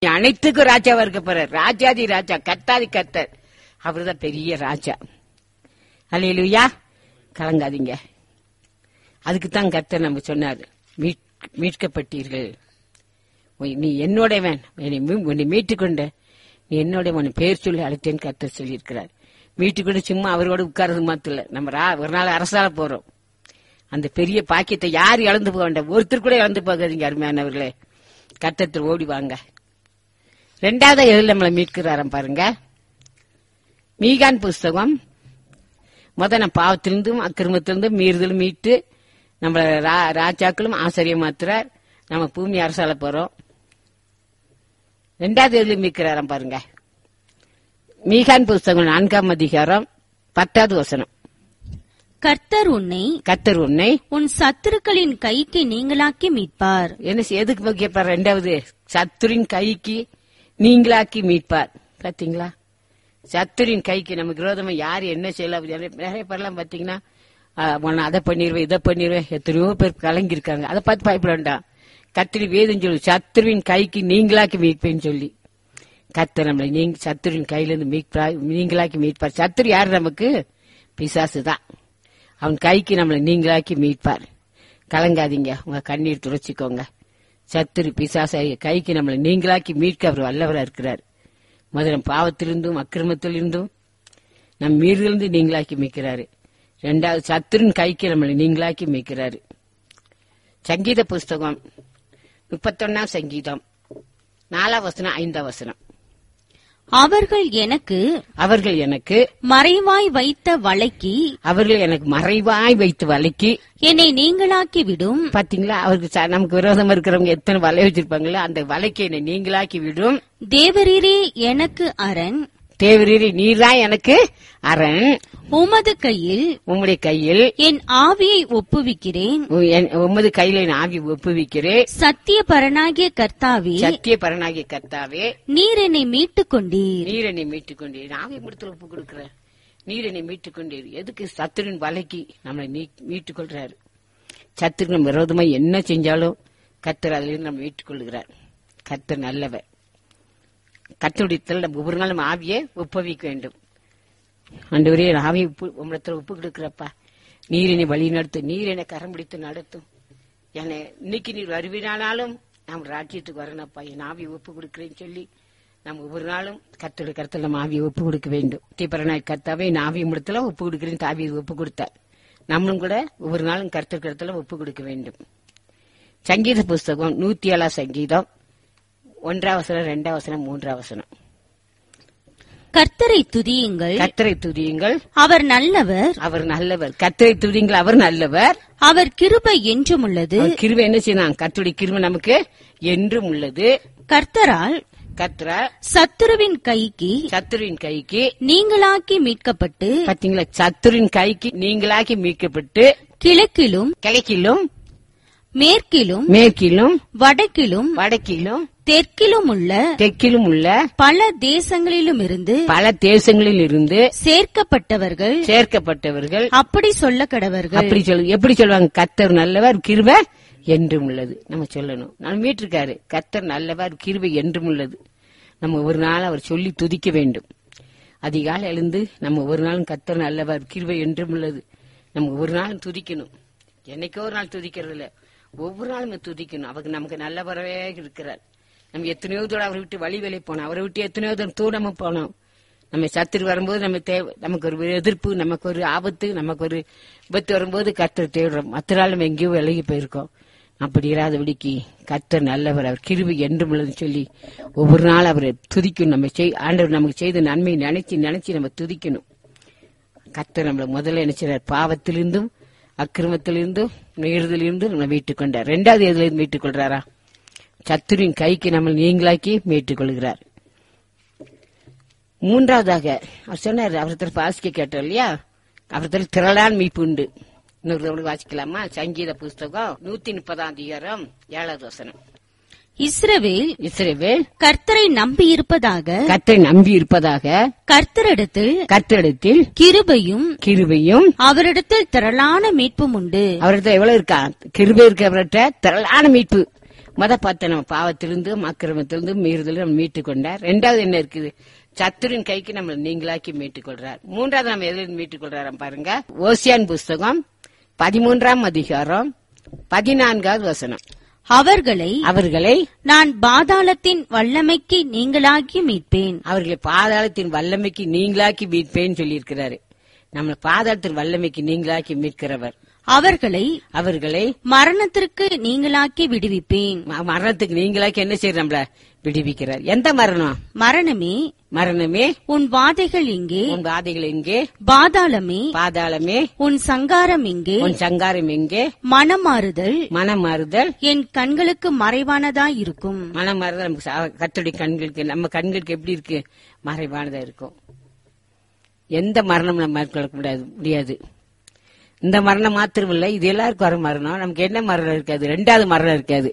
அனைத்துக்கும் ராஜாவா இருக்க போறார் ராஜாதி ராஜா கத்தாதி கத்தர் அவர்தான் பெரிய ராஜா அல்லையா கலங்காதீங்க அதுக்கு தான் கர்த்தர் நம்ம சொன்னார் மீட்- மீட்கப்பட்டீர்கள் உய், நீ என்னோடவன் என்னை மீ- உன்னை மீட்டுக்கொண்ட நீ என்னோட உன் பேர் சொல்லி அழைத்தேன்னு கர்த்தர் சொல்லியிருக்கிறார் மீட்டுக்கொண்டு சும்மா அவரோட உட்கார்றது மாத்திரம் இல்ல நம்ம ரா- ஒரு நாள் அரசால போறோம் அந்த பெரிய பாக்கியத்தை யார் இழந்து போக வேண்டாம் ஒருத்தர் கூட இழந்து போகாதீங்க அருமையானவர்களே கர்த்தத்தில் ஓடி வாங்க ரெண்டாவது எதில் நம்மளை மீட்கிறாராம் பாருங்க மீகான் புஸ்தகம் முத நம்ம பாவத்திலிருந்தும் அக்கிரமத்திலிருந்தும் மீறுதலும் மீட்டு நம்மள ரா- ராஜாக்களும் ஆசிரியம் மாத்துறார் நம்ம பூமி அரசால போறோம் ரெண்டாவது எதில் மீட்கிறாராம் பாருங்க மீகான் புஸ்தகம் நான்காம் அதிகாரம் பத்தாவது வசனம் கர்த்தர் உன்னை கத்தர் உன்னை உன் சத்துருக்களின் கைக்கு நீங்களாக்கி மீட்பார் என்ன செய்- எதுக்கு கேட்பார் ரெண்டாவது சத்துரின் கைக்கு நீங்களாக்கி மீட்பார் பாத்தீங்களா சத்துரின் கைக்கு நமக்கு விரோதமா யார் என்ன செய்யலாம் நிறைய- நிறைய பேர்லாம் பாத்தீங்கன்னா ஆ, உன்னை அதை பண்ணிடுவேன் இதை பண்ணிடுவேன் எத்தனையோ பேர் கலங்கியிருக்காங்க அதை பார்த்து பயப்பட வேண்டாம் கத்திரி வேதம் சொல்லு சத்துருவின் கைக்கு நீங்களாக்கி மீட்பேன்னு சொல்லி கத்தர் நம்மளை நீங்க சத்துருவின் கையிலிருந்து மீட்பா நீங்களாக்கி மீட்பார் சத்துரு யார் நமக்கு பிசாசு தான் அவன் கைக்கு நம்மளை நீங்களாக்கி மீட்பார் கலங்காதீங்க உங்க கண்ணீர் துடைச்சிக்கோங்க சத்துரு பிசாச கைக்கு நம்மளை நீங்களாக்கி மீட்க அவர் வல்லவரா இருக்கிறார் முதல்ல பாவத்திலிருந்தும் அக்கிரமத்திலிருந்தும் நம் மீறிலிருந்து நீங்களாக்கி மீட்கிறாரு ரெண்டாவது சத்துருன் கைக்கு நம்மளை நீங்களாக்கி மீட்கிறாரு சங்கீத புஸ்தகம் முப்பத்தொன்னாம் சங்கீதம் நாலாம் வசனம் ஐந்தாம் வசனம் அவர்கள் எனக்கு அவர்கள் எனக்கு மறைவாய் வைத்த வலைக்கு அவர்கள் எனக்கு மறைவாய் வைத்து வலைக்கு என்னை நீங்களாக்கி விடும் பாத்தீங்களா அவருக்கு ச- நமக்கு விரோதமா இருக்கிறவங்க எத்தனை வலை வச்சிருப்பாங்களோ அந்த வலைக்கு என்னை நீங்களாக்கி விடும் தேவரீரே எனக்கு அரண் தேவரீரி நீர்தான் எனக்கு அரண் உமது கையில் உம்முடைய கையில் என் ஆவியை ஒப்புவிக்கிறேன் உ- என்- உமது கையில என் ஆவி ஒப்புவிக்கிறேன் சத்திய பரனாகிய கர்த்தாவே சத்திய பரனாகிய கர்த்தாவே நீர் என்னை மீட்டுக் கொண்டீர் நீர் என்னை மீட்டுக் கொண்டீர் ஆவி முடித்துல ஒப்பு கொடுக்கிறேன் நீர் என்னை மீட்டுக் கொண்டீர் எதுக்கு சத்துருவின் வலைக்கு நம்மளை நீ- மீட்டுக் கொள்றாரு சத்துரு நம்ம விரோதமா என்ன செஞ்சாலும் கத்தர் அதிலிருந்து நம்ம மீட்டுக் கொள்ளுகிறார் கத்தர் நல்லவர் கத்தருடைய நம்ம ஒவ்வொரு நாளும் ஆவியை ஒப்புவிக்க வேண்டும் ஆண்டவரே என் ஆவியை உப்பு உம்மிடத்துல ஒப்பு கொடுக்கிறப்பா நீர் என்னை வழி நடத்தும் நீர் என்னை கரம் பிடித்து நடத்தும் என்னை இன்னைக்கு நீர் வருவினாலும் நாம் ராஜ்யத்துக்கு வரணும்ப்பா என் ஆவியை ஒப்பு கொடுக்கிறேன்னு சொல்லி நம்ம ஒவ்வொரு நாளும் கத்தோட கருத்துல நம்ம ஆவியை ஒப்பு கொடுக்க வேண்டும் தீபரநாய் கர்த்தாவே என் ஆவியை முடித்துல ஒப்பு கொடுக்கிறேன் ஆவியை ஒப்பு கொடுத்தார் நம்மளும் கூட ஒவ்வொரு நாளும் கருத்து கருத்துல ஒப்பு கொடுக்க வேண்டும் சங்கீத புஸ்தகம் நூத்தி ஏழாம் சங்கீதம் ஒன்றாம் வசனம் ரெண்டாம் வசனம் மூன்றாம் வசனம் கர்த்தரை துதியுங்கள் கத்தரை துதியுங்கள் அவர் நல்லவர் அவர் நல்லவர் கத்தரை துதியுங்கள் அவர் நல்லவர் அவர் கிருபை என்றும் உள்ளது அவர் கிருவை என்ன செய்யலாம் கத்துடைய கிருவை நமக்கு என்றும் உள்ளது கர்த்தரால் கத்ரா சத்துருவின் கைக்கு சத்துருவின் கைக்கு நீங்களாக்கி மீட்கப்பட்டு பாத்தீங்களா சத்துருவின் கைக்கு நீங்களாக்கி மீட்கப்பட்டு கிழக்கிலும் கிழக்கிலும் மேற்கிலும் மேற்கிலும் வடக்கிலும் வடக்கிலும் தெற்கிலும் உள்ள தெற்கிலும் உள்ள பல தேசங்களிலும் இருந்து பல தேசங்களில் இருந்து சேர்க்கப்பட்டவர்கள் சேர்க்கப்பட்டவர்கள் அப்படி சொல்ல கடவர்கள் அப்படி சொல்லு எப்படி சொல்லுவாங்க கத்தர் நல்லவர் கிருபை என்றும் உள்ளது நம்ம சொல்லணும் நம்ம மீட்டிருக்காரு கத்தர் நல்லவர் கிருபை என்றும் உள்ளது நம்ம ஒரு நாள் அவர் சொல்லி துதிக்க வேண்டும் அதிகாலை எழுந்து நம்ம ஒரு நாளும் கத்தர் நல்லவர் கிருபை என்றும் உள்ளது நம்ம ஒரு நாளும் துதிக்கணும் என்னைக்கோ ஒரு நாள் துதிக்கிறது இல்ல ஒவ்வொரு நாளும் நம்ம துதிக்கணும் அவருக்கு நமக்கு நல்லவரவே இருக்கிறார் நம்ம எத்தனையோ தூரம் அவரை விட்டு வழி வேலை போனோம் அவரை விட்டு எத்தனையோ தூரம் தூரமா போனோம் நம்ம சத்துரு வரும்போது நம்ம தேவை நமக்கு ஒரு எதிர்ப்பு நமக்கு ஒரு ஆபத்து நமக்கு ஒரு விபத்து வரும்போது கர்த்தர் தேடுறோம் மற்ற நாள் நம்ம எங்கேயோ விலகி போயிருக்கோம் அப்படி இராதபடிக்கு கர்த்தர் நல்லவர் அவர் கிருபை என்றும் உள்ளதுன்னு சொல்லி ஒவ்வொரு நாள் அவரை துதிக்கணும் நம்ம செய் ஆண்டவர் நமக்கு செய்த நன்மை நினைச்சு நினைச்சு நம்ம துதிக்கணும் கர்த்தர் நம்மள முதல்ல நினைச்சார் பாவத்திலிருந்தும் அக்கிரமத்திலிருந்தும் மீறுதலிருந்தும் நம்ம மீட்டுக் கொண்டார் ரெண்டாவது எதுல இருந்து மீட்டுக் கொள்றாரா சத்துருவின் கைக்கு நம்ம நீங்களாக்கி மீட்டுக் கொள்கிறார் மூன்றாவதாக அவர் சொன்னார் அவர்த்தர் வாசிக்க கேட்டோம் இல்லையா அவர்த்தர் திரளான் மீட்பு உண்டு இன்னொரு தடவை வாசிக்கலாமா சங்கீத புஸ்தகம் நூத்தி முப்பதாம் அதிகாரம் ஏழாவது வசனம் இஸ்ரவேல் இஸ்ரவேல் கர்த்தரை நம்பியிருப்பதாக கர்த்தரை நம்பி இருப்பதாக கர்த்தரிடத்தில் கர்த்தரிடத்தில் கிருபையும் கிருபையும் அவரிடத்தில் திரளான மீட்பும் உண்டு அவர்கிட்ட எவ்வளவு இருக்கா கிருபை இருக்கிறவர்கிட்ட திரளான மீட்பு முத பார்த்த நம்ம பாவத்திலிருந்து அக்கிரமத்திலிருந்து மீறுதல் நம்ம மீட்டுக் கொண்டார் ரெண்டாவது என்ன இருக்குது சத்துரின் கைக்கு நம்ம நீங்களாக்கி மீட்டுக் கொள்றார் மூன்றாவது நம்ம எதிலிருந்து மீட்டுக் கொள்றாராம் பாருங்க ஓசியான் புஸ்தகம் பதிமூன்றாம் அதிகாரம் பதினான்காவது வசனம் அவர்களை அவர்களை நான் பாதாளத்தின் வல்லமைக்கு நீங்களாக்கி மீட்பேன் அவர்களை பாதாளத்தின் வல்லமைக்கு நீங்களாக்கி மீட்பேன்னு சொல்லியிருக்கிறாரு நம்ம பாதாளத்தின் வல்லமைக்கு நீங்களாக்கி மீட்கிறவர் அவர்களை அவர்களை மரணத்திற்கு நீங்களாக்கி விடுவிப்பேன் ம- மரணத்துக்கு நீங்களாக்கி என்ன செய்யற நம்மள விடுவிக்கிறார் எந்த மரணம் மரணமே மரணமே உன் வாதைகள் இங்கே உன் பாதைகள் எங்கே பாதாளமே பாதாளமே உன் சங்காரம் இங்கே உன் சங்காரம் எங்கே மனமாறுதல் மனம் மாறுதல் என் கண்களுக்கு மறைவானதாயிருக்கும் மனம் மாறுதல் நமக்கு சா- கர்த்தருடைய கண்களுக்கு நம்ம கண்களுக்கு எப்படி இருக்கு மறைவானதா இருக்கும் எந்த மரணம் நம்ம மேற்கொள்ள கூடாது முடியாது இந்த மரணம் மாத்திரம் இல்ல இது எல்லாருக்கும் வர மரணம் நமக்கு என்ன மரணம் இருக்காது ரெண்டாவது மரணம் இருக்காது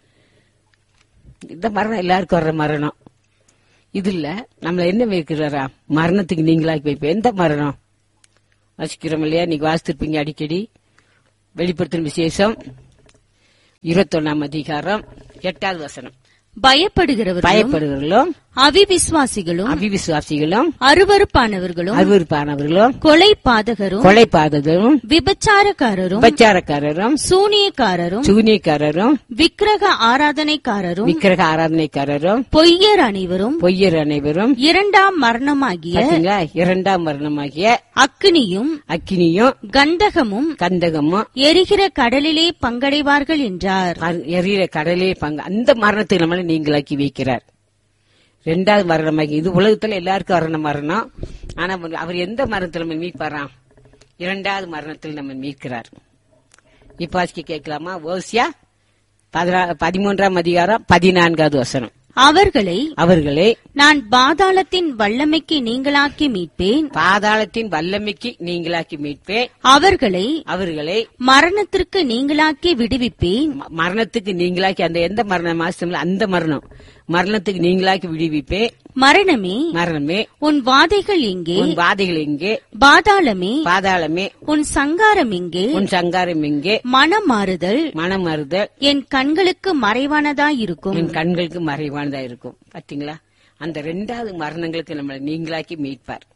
இந்த மரணம் எல்லாருக்கும் வர்ற மரணம் இது இல்ல நம்மள என்ன வைக்கிறாரா மரணத்துக்கு நீங்களாக்கி வைப்ப எந்த மரணம் வாசிக்கிறோம் இல்லையா நீங்க வாசித்திருப்பீங்க அடிக்கடி வெளிப்படுத்தும் விசேஷம் இருபத்தொன்னாம் அதிகாரம் எட்டாவது வசனம் பயப்படுகிறவர்களும் பயப்படுகிறவர்களும் அவிவிசுவாசிகளும் அவிவிசுவாசிகளும் அருவருப்பானவர்களும் அருவருப்பானவர்களும் கொலை பாதகரும் கொலை பாதகரும் விபச்சாரக்காரரும் உபச்சாரக்காரரும் சூனியக்காரரும் சூனியக்காரரும் விக்கிரக ஆராதனைக்காரரும் விக்கிரக ஆராதனைக்காரரும் பொய்யர் அனைவரும் பொய்யர் அனைவரும் இரண்டாம் மரணமாகிய பாத்தீங்களா இரண்டாம் மரணமாகிய அக்கினியும் அக்கினியும் கந்தகமும் கந்தகமும் எரிகிற கடலிலே பங்கடைவார்கள் என்றார் ப- எரியிற கடலே பங்கு அந்த மரணத்தை நம்மள நீங்களாக்கி வைக்கிறார் ரெண்டாவது மரணமாகி இது உலகத்துல எல்லாருக்கும் வரண மரணம் ஆனா அவர் எந்த மரணத்தில் நம்ம மீட்பாராம் இரண்டாவது மரணத்தில் நம்ம மீட்கிறார் இப்ப வாசிக்க கேட்கலாமா ஓசியா பதினா- பதிமூன்றாம் அதிகாரம் பதினான்காவது வசனம் அவர்களை அவர்களை நான் பாதாளத்தின் வல்லமைக்கு நீங்களாக்கி மீட்பேன் பாதாளத்தின் வல்லமைக்கு நீங்களாக்கி மீட்பேன் அவர்களை அவர்களை மரணத்திற்கு நீங்களாக்கி விடுவிப்பேன் ம- மரணத்துக்கு நீங்களாக்கி அந்த எந்த மரணம் மாசம்ல அந்த மரணம் மரணத்துக்கு நீங்களாக்கி விடுவிப்பே மரணமே மரணமே உன் வாதைகள் எங்கே உன் வாதைகள் எங்கே பாதாளமே பாதாளமே உன் சங்காரம் எங்கே உன் சங்காரம் எங்கே மனம் மாறுதல் மனம் மறுதல் என் கண்களுக்கு மறைவானதாயிருக்கும் என் கண்களுக்கு மறைவானதா இருக்கும் பாத்தீங்களா அந்த ரெண்டாவது மரணங்களுக்கு நம்மளை நீங்களாக்கி மீட்பார்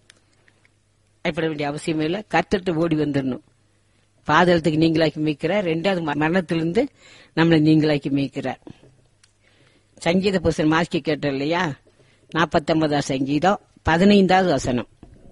பயப்பட வேண்டிய அவசியமே இல்ல கர்த்தர்ட்ட ஓடி வந்துடணும் பாதாளத்துக்கு நீங்களாக்கி மீட்கிறார் ரெண்டாவது ம- மரணத்திலிருந்து நம்மளை நீங்களாக்கி மீட்கிறார் சங்கீத புஸ்தகம் மாஸ்கி கேட்டோம் இல்லையா நாற்பத்தொன்பதாம் சங்கீதம் பதினைந்தாவது வசனம்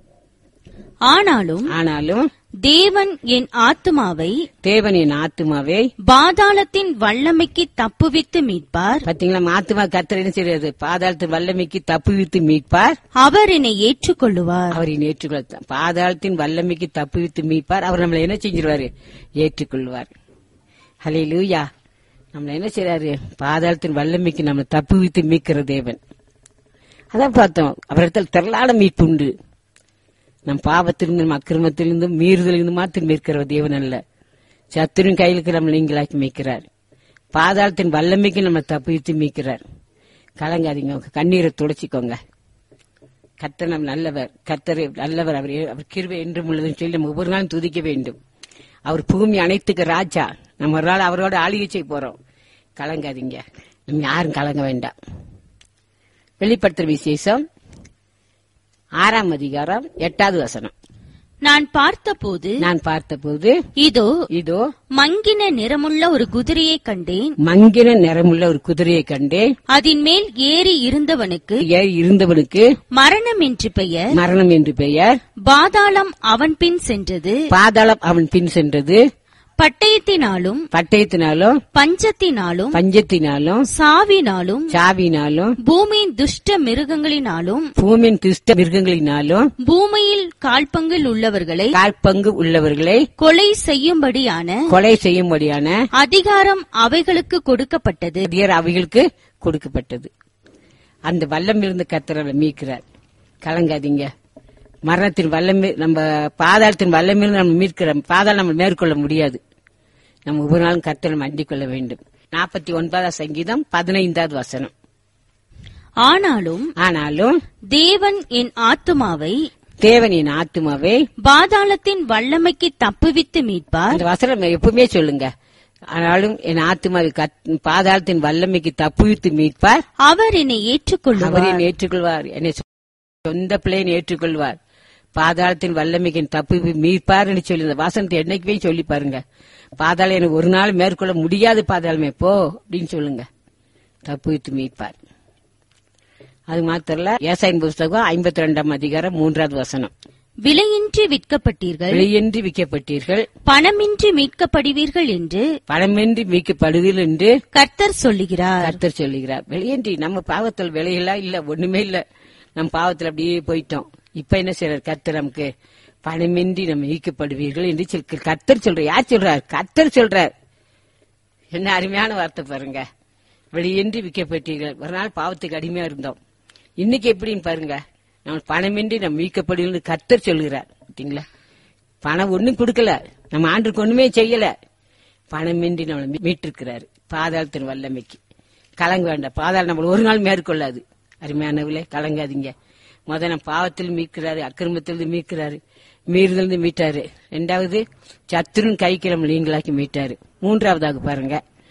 ஆனாலும் ஆனாலும் தேவன் என் ஆத்துமாவை தேவனின் ஆத்துமாவை பாதாளத்தின் வல்லமைக்கு தப்புவித்து மீட்பார் பாத்தீங்களா நம்ம ஆத்துமா கர்த்தர் என்ன செய்யறது பாதாளத்தின் வல்லமைக்கு தப்புவித்து மீட்பார் அவர் என்னை ஏற்றுக்கொள்ளுவார் அவரை ஏற்றுக்கொள்ள பாதாளத்தின் வல்லமைக்கு தப்புவித்து மீட்பார் அவர் நம்மளை என்ன செஞ்சிருவாரு ஏற்றுக்கொள்வார் ஹலே லூயா நம்மள என்ன செய்றாரு பாதாளத்தின் வல்லமைக்கு நம்ம தப்புவித்து மீட்கிற தேவன் அதான் பார்த்தோம் அவரிடத்தில் திரளான மீட்பு உண்டு நம் பாவத்திலிருந்தும் அக்கிரமத்திலிருந்தும் மீறுதலிருந்து மாத்திரம் மீட்கிற தேவன் அல்ல சத்துருவின் கையிலுக்கு நம்ம நீங்களாக்கி மீட்கிறார் பாதாளத்தின் வல்லமைக்கு நம்ம தப்புவித்து மீட்கிறார் கலங்காதீங்க உங்க கண்ணீரை துடைச்சிக்கோங்க கர்த்தர் நம் நல்லவர் கர்த்தர் நல்லவர் அவர் அவர் கிருபை என்றும் உள்ளதுன்னு சொல்லி நம்ம ஒவ்வொரு நாளும் துதிக்க வேண்டும் அவர் பூமி அனைத்துக்கு ராஜா நம்ம ஒரு நாள் அவரோட ஆளுகை செய்ய போறோம் கலங்காதீங்க நம்ம யாரும் கலங்க வேண்டாம் வெளிப்படுத்துற விசேஷம் ஆறாம் அதிகாரம் எட்டாவது வசனம் நான் பார்த்தபோது நான் பார்த்தபோது இதோ இதோ மங்கின நிறமுள்ள ஒரு குதிரையை கண்டேன் மங்கின நிறமுள்ள ஒரு குதிரையை கண்டேன் அதன் மேல் ஏறி இருந்தவனுக்கு ஏறி இருந்தவனுக்கு மரணம் என்று பெயர் மரணம் என்று பெயர் பாதாளம் அவன் பின் சென்றது பாதாளம் அவன் பின் சென்றது பட்டயத்தினாலும் பட்டயத்தினாலும் பஞ்சத்தினாலும் பஞ்சத்தினாலும் சாவினாலும் சாவினாலும் பூமியின் துஷ்ட மிருகங்களினாலும் பூமியின் கிறிஸ்த மிருகங்களினாலும் பூமியில் கால்பங்கில் உள்ளவர்களை காற்பங்கு உள்ளவர்களை கொலை செய்யும்படியான கொலை செய்யும்படியான அதிகாரம் அவைகளுக்கு கொடுக்கப்பட்டது அதிகார அவைகளுக்கு கொடுக்கப்பட்டது அந்த வல்லம் இருந்து கத்தரை மீட்கிறார் கலங்காதீங்க மரணத்தின் வல்லமே நம்ம பாதாளத்தின் வல்லமிருந்து நம்ம மீட்கிறோம் பாதாளம் நம்ம மேற்கொள்ள முடியாது நம்ம ஒவ்வொரு நாளும் கத்தரை மண்டிக் கொள்ள வேண்டும் நாற்பத்தி ஒன்பதாம் சங்கீதம் பதினைந்தாவது வசனம் ஆனாலும் ஆனாலும் தேவன் என் ஆத்துமாவை தேவனின் ஆத்துமாவை பாதாளத்தின் வல்லமைக்கு தப்புவித்து மீட்பார் அந்த வசனம் எப்பவுமே சொல்லுங்க ஆனாலும் என் ஆத்மாவை கத்- பாதாளத்தின் வல்லமைக்கு தப்புவித்து மீட்பார் அவர் என்னை ஏற்றுக்கொள்ளுவார் அவரையும் ஏற்றுக்கொள்வார் என்னை சொ- சொந்த பிள்ளையின் ஏற்றுக்கொள்வார் பாதாளத்தின் வல்லமைக்கு தப்பு மீட்பார்னு சொல்லி இந்த வாசனத்தை என்னைக்குமே சொல்லி பாருங்க பாதாளம் எனக்கு ஒரு நாள் மேற்கொள்ள முடியாது பாதாளமே போ அப்படின்னு சொல்லுங்க தப்பு வித்து மீட்பார் அது மாத்திரல ஏசாயின் புஸ்தகம் ஐம்பத்தி ரெண்டாம் அதிகாரம் மூன்றாவது வசனம் விலையின்றி விற்கப்பட்டீர்கள் வெளியின்றி விற்கப்பட்டீர்கள் பணமின்றி மீட்கப்படுவீர்கள் என்று பணமின்றி மீட்கப்படுவீர்கள் என்று கர்த்தர் சொல்லுகிறார் கர்த்தர் சொல்லுகிறார் வெளியேன்றி நம்ம பாவத்தில் விலையெல்லாம் இல்ல ஒண்ணுமே இல்ல நம்ம பாவத்தில் அப்படியே போயிட்டோம் இப்ப என்ன செய்யறார் கர்த்தர் நமக்கு பணமின்றி நம்ம ஈக்கப்படுவீர்கள் என்று சொல்~ கர்த்தர் சொல்றார் யார் சொல்றார் கர்த்தர் சொல்றார் என்ன அருமையான வார்த்தை பாருங்க வெளியின்றி விற்கப்பட்டீர்கள் ஒரு நாள் பாவத்துக்கு அடிமையா இருந்தோம் இன்னைக்கு எப்படின்னு பாருங்க நம்ம பணமின்றி நம்ம மீட்கப்படுவீர்கள் கர்த்தர் சொல்கிறார் பார்த்தீங்களா பணம் ஒண்ணும் கொடுக்கல நம்ம ஆண்டுக்கு ஒண்ணுமே செய்யல பணமின்றி நம்மளை மீட்டிருக்கிறாரு பாதாளத்தின் வல்லமைக்கு கலங்க வேண்டாம் பாதாளம் நம்மள ஒரு நாள் மேற்கொள்ளாது அருமையானவர்களே கலங்காதீங்க முத நம்ம பாவத்தில் மீட்கிறாரு அக்கிரமத்திலிருந்து மீட்கிறாரு மீறுதலிருந்து மீட்டாரு ரெண்டாவது சத்துருன் கைக்கு நம்ம நீங்களாக்கி மீட்டாரு மூன்றாவதாக பாருங்க